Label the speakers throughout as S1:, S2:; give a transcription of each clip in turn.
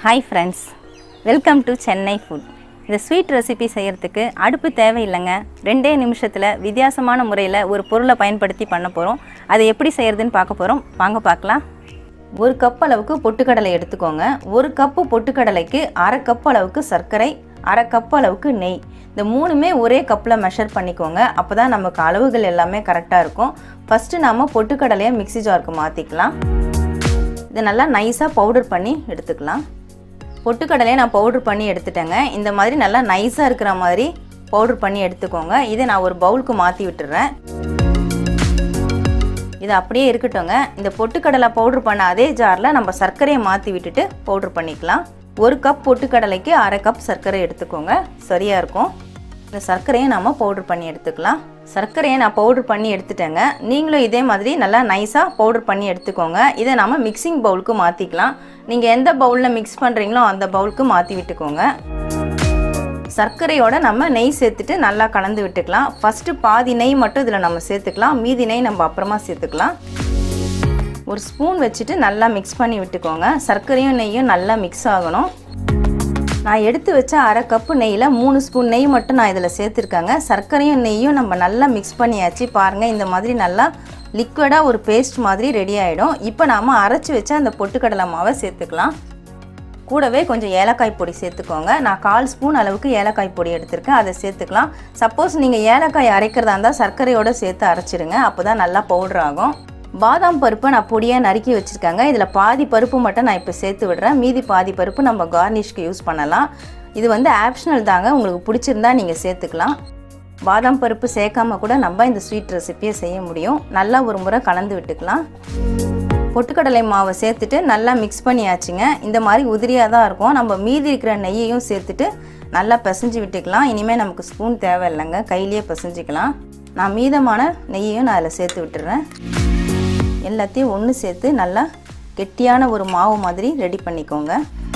S1: hi friends welcome to Chennai food இந்த sweet recipe செய்கிறதுக்கு அடுப்பு தேவையில்லைங்க ரெண்டே நிமிஷத்தில் வித்தியாசமான முறையில் ஒரு பொருளை பயன்படுத்தி பண்ண போகிறோம் அதை எப்படி செய்கிறதுன்னு பார்க்க போகிறோம் வாங்க பார்க்கலாம் ஒரு கப் அளவுக்கு பொட்டுக்கடலை எடுத்துக்கோங்க ஒரு கப்பு பொட்டுக்கடலைக்கு அரை கப் அளவுக்கு சர்க்கரை அரை கப் அளவுக்கு நெய் இந்த மூணுமே ஒரே கப்பில் மெஷர் பண்ணிக்கோங்க அப்போ தான் நமக்கு அளவுகள் எல்லாமே கரெக்டாக இருக்கும் ஃபஸ்ட்டு நாம் பொட்டுக்கடலையை மிக்ஸி ஜாருக்கு மாற்றிக்கலாம் இதை நல்லா நைஸாக பவுடர் பண்ணி எடுத்துக்கலாம் பொட்டுக்கடலையை நான் பவுடர் பண்ணி எடுத்துட்டேங்க இந்த மாதிரி நல்லா நைஸாக இருக்கிற மாதிரி பவுடர் பண்ணி எடுத்துக்கோங்க இதை நான் ஒரு பவுலுக்கு மாற்றி விட்டுறேன் இது அப்படியே இருக்கட்டுங்க இந்த பொட்டுக்கடலை பவுடர் பண்ண அதே ஜாரில் நம்ம சர்க்கரையை மாற்றி விட்டுட்டு பவுடர் பண்ணிக்கலாம் ஒரு கப் பொட்டுக்கடலைக்கு அரை கப் சர்க்கரை எடுத்துக்கோங்க சரியாக இருக்கும் இந்த சர்க்கரையை நம்ம பவுடர் பண்ணி எடுத்துக்கலாம் சர்க்கரையை நான் பவுடர் பண்ணி எடுத்துட்டேங்க நீங்களும் இதே மாதிரி நல்லா நைஸாக பவுடர் பண்ணி எடுத்துக்கோங்க இதை நம்ம மிக்சிங் பவுலுக்கு மாற்றிக்கலாம் நீங்கள் எந்த பவுலில் மிக்ஸ் பண்ணுறீங்களோ அந்த பவுலுக்கு மாற்றி விட்டுக்கோங்க சர்க்கரையோட நம்ம நெய் சேர்த்துட்டு நல்லா கலந்து விட்டுக்கலாம் ஃபஸ்ட்டு பாதி நெய் மட்டும் இதில் நம்ம சேர்த்துக்கலாம் மீதி நெய் நம்ம அப்புறமா சேர்த்துக்கலாம் ஒரு ஸ்பூன் வச்சுட்டு நல்லா மிக்ஸ் பண்ணி விட்டுக்கோங்க சர்க்கரையும் நெய்யும் நல்லா மிக்ஸ் ஆகணும் நான் எடுத்து வச்ச அரை கப்பு நெய்யில் மூணு ஸ்பூன் நெய் மட்டும் நான் இதில் சேர்த்துருக்கேங்க சர்க்கரையும் நெய்யும் நம்ம நல்லா மிக்ஸ் பண்ணியாச்சு பாருங்கள் இந்த மாதிரி நல்லா லிக்விடாக ஒரு பேஸ்ட் மாதிரி ரெடி ஆகிடும் இப்போ நாம் அரைச்சி வச்ச அந்த பொட்டுக்கடலை மாவை சேர்த்துக்கலாம் கூடவே கொஞ்சம் ஏலக்காய் பொடி சேர்த்துக்கோங்க நான் கால் ஸ்பூன் அளவுக்கு ஏலக்காய் பொடி எடுத்திருக்கேன் அதை சேர்த்துக்கலாம் சப்போஸ் நீங்கள் ஏலக்காய் அரைக்கிறதா இருந்தால் சர்க்கரையோடு சேர்த்து அரைச்சிடுங்க அப்போ தான் நல்லா பவுடர் ஆகும் பாதாம் பருப்பை நான் பொடியாக நறுக்கி வச்சுருக்கேங்க இதில் பாதி பருப்பு மட்டும் நான் இப்போ சேர்த்து விடுறேன் மீதி பாதி பருப்பு நம்ம கார்னிஷ்க்கு யூஸ் பண்ணலாம் இது வந்து ஆப்ஷனல் தாங்க உங்களுக்கு பிடிச்சிருந்தா நீங்கள் சேர்த்துக்கலாம் பாதாம் பருப்பு சேர்க்காம கூட நம்ம இந்த ஸ்வீட் ரெசிப்பியை செய்ய முடியும் நல்லா ஒரு முறை கலந்து விட்டுக்கலாம் பொட்டுக்கடலை மாவை சேர்த்துட்டு நல்லா மிக்ஸ் பண்ணியாச்சுங்க இந்த மாதிரி உதிரியாக தான் இருக்கும் நம்ம மீதி இருக்கிற நெய்யையும் சேர்த்துட்டு நல்லா பிசைஞ்சு விட்டுக்கலாம் இனிமேல் நமக்கு ஸ்பூன் தேவையில்லைங்க கையிலேயே பிசைஞ்சிக்கலாம் நான் மீதமான நெய்யையும் நான் அதில் சேர்த்து விட்டுறேன் எல்லாத்தையும் ஒன்று சேர்த்து நல்லா கெட்டியான ஒரு மாவு மாதிரி ரெடி பண்ணிக்கோங்க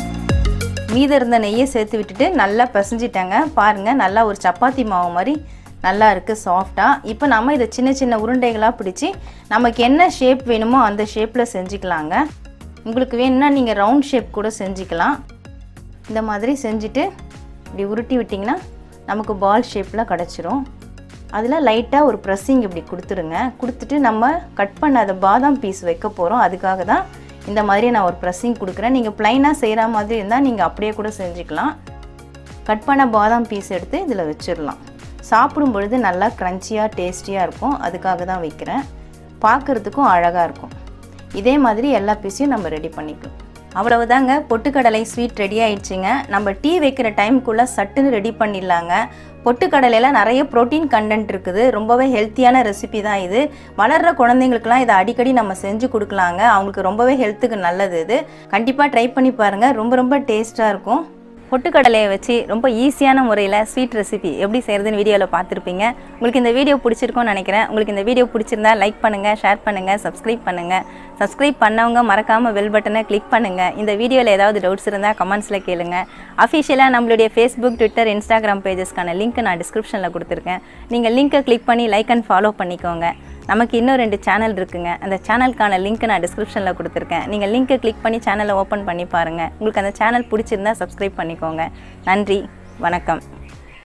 S1: மீதம் இருந்த நெய்யை சேர்த்து விட்டுட்டு நல்லா பிசைஞ்சிட்டேங்க பாருங்கள் நல்லா ஒரு சப்பாத்தி மாவு மாதிரி நல்லா இருக்குது சாஃப்டாக இப்போ நம்ம இதை சின்ன சின்ன உருண்டைகளாக பிடிச்சி நமக்கு என்ன ஷேப் வேணுமோ அந்த ஷேப்பில் செஞ்சுக்கலாங்க உங்களுக்கு வேணும்னா நீங்கள் ரவுண்ட் ஷேப் கூட செஞ்சுக்கலாம் இந்த மாதிரி செஞ்சுட்டு இப்படி உருட்டி விட்டிங்கன்னா நமக்கு பால் ஷேப்பில் கிடச்சிரும் அதில் லைட்டாக ஒரு ப்ரெஸ்ஸிங் இப்படி கொடுத்துருங்க கொடுத்துட்டு நம்ம கட் பண்ணாத பாதாம் பீஸ் வைக்க போகிறோம் அதுக்காக தான் இந்த மாதிரி நான் ஒரு ப்ரெஸ்ஸிங் கொடுக்குறேன் நீங்கள் ப்ளைனாக செய்கிற மாதிரி இருந்தால் நீங்கள் அப்படியே கூட செஞ்சுக்கலாம் கட் பண்ண பாதாம் பீஸ் எடுத்து இதில் வச்சிடலாம் சாப்பிடும் பொழுது நல்லா க்ரன்ச்சியாக டேஸ்டியாக இருக்கும் அதுக்காக தான் வைக்கிறேன் பார்க்குறதுக்கும் அழகாக இருக்கும் இதே மாதிரி எல்லா பீஸையும் நம்ம ரெடி பண்ணிக்கலாம் அவ்வளவுதாங்க பொட்டுக்கடலை ஸ்வீட் ரெடி ஆயிடுச்சுங்க நம்ம டீ வைக்கிற டைமுக்குள்ளே சட்டுன்னு ரெடி பண்ணிடலாங்க பொட்டுக்கடலையில் நிறைய ப்ரோட்டீன் கண்டென்ட் இருக்குது ரொம்பவே ஹெல்த்தியான ரெசிபி தான் இது வளர்கிற குழந்தைங்களுக்குலாம் இதை அடிக்கடி நம்ம செஞ்சு கொடுக்கலாங்க அவங்களுக்கு ரொம்பவே ஹெல்த்துக்கு நல்லது இது கண்டிப்பாக ட்ரை பண்ணி பாருங்கள் ரொம்ப ரொம்ப டேஸ்ட்டாக இருக்கும் பொட்டுக்கடலையை வச்சு ரொம்ப ஈஸியான முறையில் ஸ்வீட் ரெசிபி எப்படி செய்கிறதுன்னு வீடியோவில் பார்த்துருப்பீங்க உங்களுக்கு இந்த வீடியோ பிடிச்சிருக்கும்னு நினைக்கிறேன் உங்களுக்கு இந்த வீடியோ பிடிச்சிருந்தா லைக் பண்ணுங்கள் ஷேர் பண்ணுங்கள் சப்ஸ்கிரைப் பண்ணுங்கள் சப்ஸ்கிரைப் பண்ணவங்க மறக்காமல் பெல் பட்டனை கிளிக் பண்ணுங்கள் இந்த வீடியோவில் ஏதாவது டவுட்ஸ் இருந்தால் கமெண்ட்ஸில் கேளுங்க அஃபிஷியலாக நம்மளுடைய ஃபேஸ்புக் ட்விட்டர் இன்ஸ்டாகிராம் பேஜஸ்க்கான லிங்க் நான் டிஸ்கிரிப்ஷனில் கொடுத்துருக்கேன் நீங்கள் லிங்க்கை கிளிக் பண்ணி லைக் அண்ட் ஃபாலோ பண்ணிக்கோங்க நமக்கு இன்னும் ரெண்டு சேனல் இருக்குங்க அந்த சேனலுக்கான லிங்க் நான் டிஸ்கிரிப்ஷனில் கொடுத்துருக்கேன் நீங்கள் லிங்க்கை கிளிக் பண்ணி சேனலை ஓப்பன் பண்ணி பாருங்கள் உங்களுக்கு அந்த சேனல் பிடிச்சிருந்தா சப்ஸ்கிரைப் பண்ணிக்கோங்க நன்றி வணக்கம்